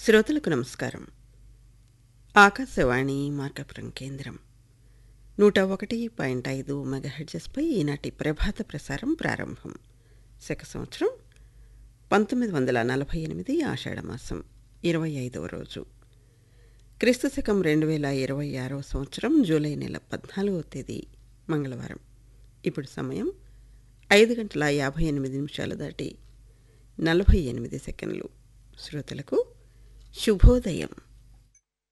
శ్రోతలకు నమస్కారం ఆకాశవాణి మార్కాపురం కేంద్రం నూట ఒకటి పాయింట్ ఐదు మెగాహెడ్జెస్పై ఈనాటి ప్రభాత ప్రసారం ప్రారంభం శక సంవత్సరం పంతొమ్మిది వందల నలభై ఎనిమిది ఆషాఢమాసం ఇరవై ఐదవ రోజు క్రీస్తు శకం రెండు వేల ఇరవై ఆరవ సంవత్సరం జూలై నెల పద్నాలుగవ తేదీ మంగళవారం ఇప్పుడు సమయం ఐదు గంటల యాభై ఎనిమిది నిమిషాలు దాటి నలభై ఎనిమిది సెకండ్లు శ్రోతలకు శుభోదయం